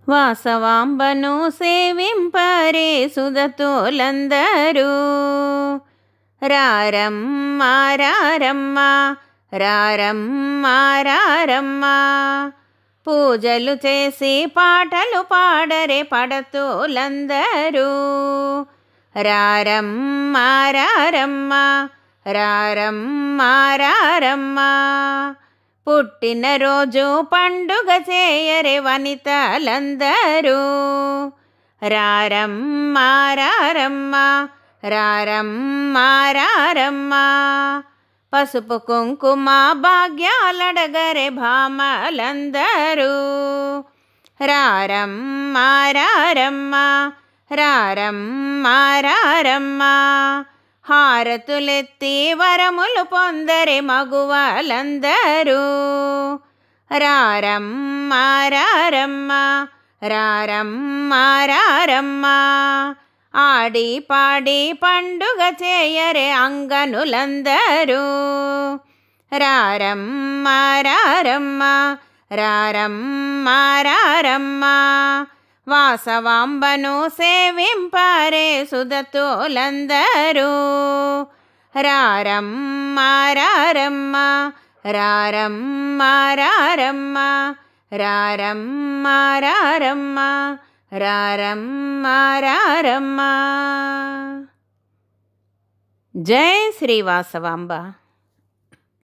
వాసవాంబను సేవింపరే సుధతోలందరూ రారమ్మ రారమ్మ రారమ్మ రారమ్మ పూజలు చేసి పాటలు పాడరే పడతోలందరూ రారమ్మ రారమ్మ రారమ్మ రారమ్మ పుట్టినరోజు పండుగ చేయరే వనితలందరూ రారమ్మ రారమ్మ రారమ్మ రారమ్మ పసుపు కుంకుమ భాగ్యాలడగరే భామలందరూ రారమ్మ రారమ్మ రారమ్మ రారమ్మ హారతులెత్తి వరములు పొందరే మగువలందరూ రారమ్మ రారమ్మ రారమ్మ రారమ్మ ఆడి పాడి పండుగ చేయరే అంగనులందరూ రారమ్మ రారమ్మ రారమ్మ రారమ్మ వాసవాంబను సేవింపరే సుధతోలందరూ రారమ్మ రారమ్మ రారమ్మ రారమ్మ రారమ్మ రారమ్మ రారమ్మ రారమ్మ జై శ్రీ వాసవాంబ